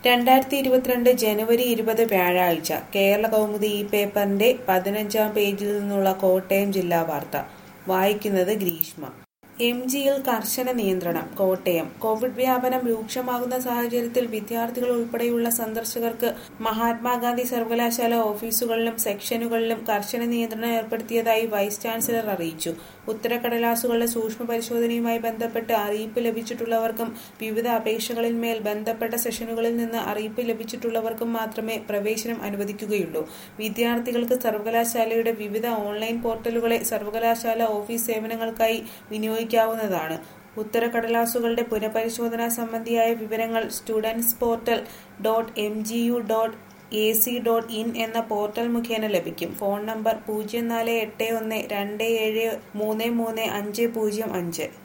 രണ്ടായിരത്തി ഇരുപത്തിരണ്ട് ജനുവരി ഇരുപത് വ്യാഴാഴ്ച കേരള കൗമുദി ഈ പേപ്പറിന്റെ പതിനഞ്ചാം പേജിൽ നിന്നുള്ള കോട്ടയം ജില്ലാ വാർത്ത വായിക്കുന്നത് ഗ്രീഷ്മ എം ജിയിൽ കർശന നിയന്ത്രണം കോട്ടയം കോവിഡ് വ്യാപനം രൂക്ഷമാകുന്ന സാഹചര്യത്തിൽ വിദ്യാർത്ഥികൾ ഉൾപ്പെടെയുള്ള സന്ദർശകർക്ക് മഹാത്മാഗാന്ധി സർവകലാശാല ഓഫീസുകളിലും സെക്ഷനുകളിലും കർശന നിയന്ത്രണം ഏർപ്പെടുത്തിയതായി വൈസ് ചാൻസലർ അറിയിച്ചു ഉത്തരക്കടലാസുകളുടെ സൂക്ഷ്മ പരിശോധനയുമായി ബന്ധപ്പെട്ട് അറിയിപ്പ് ലഭിച്ചിട്ടുള്ളവർക്കും വിവിധ അപേക്ഷകളിന്മേൽ ബന്ധപ്പെട്ട സെഷനുകളിൽ നിന്ന് അറിയിപ്പ് ലഭിച്ചിട്ടുള്ളവർക്കും മാത്രമേ പ്രവേശനം അനുവദിക്കുകയുള്ളൂ വിദ്യാർത്ഥികൾക്ക് സർവകലാശാലയുടെ വിവിധ ഓൺലൈൻ പോർട്ടലുകളെ സർവകലാശാല ഓഫീസ് സേവനങ്ങൾക്കായി വിനിയോഗിക്കാവുന്നതാണ് ഉത്തരക്കടലാസുകളുടെ പുനഃപരിശോധന സംബന്ധിയായ വിവരങ്ങൾ students portal dot M G U dot A C dot in എന്ന പോർട്ടൽ മുഖേന ലഭിക്കും ഫോൺ നമ്പർ പൂജ്യം നാല് എട്ട് ഒന്ന് രണ്ട് ഏഴ് മൂന്ന് മൂന്ന് അഞ്ച് പൂജ്യം അഞ്ച്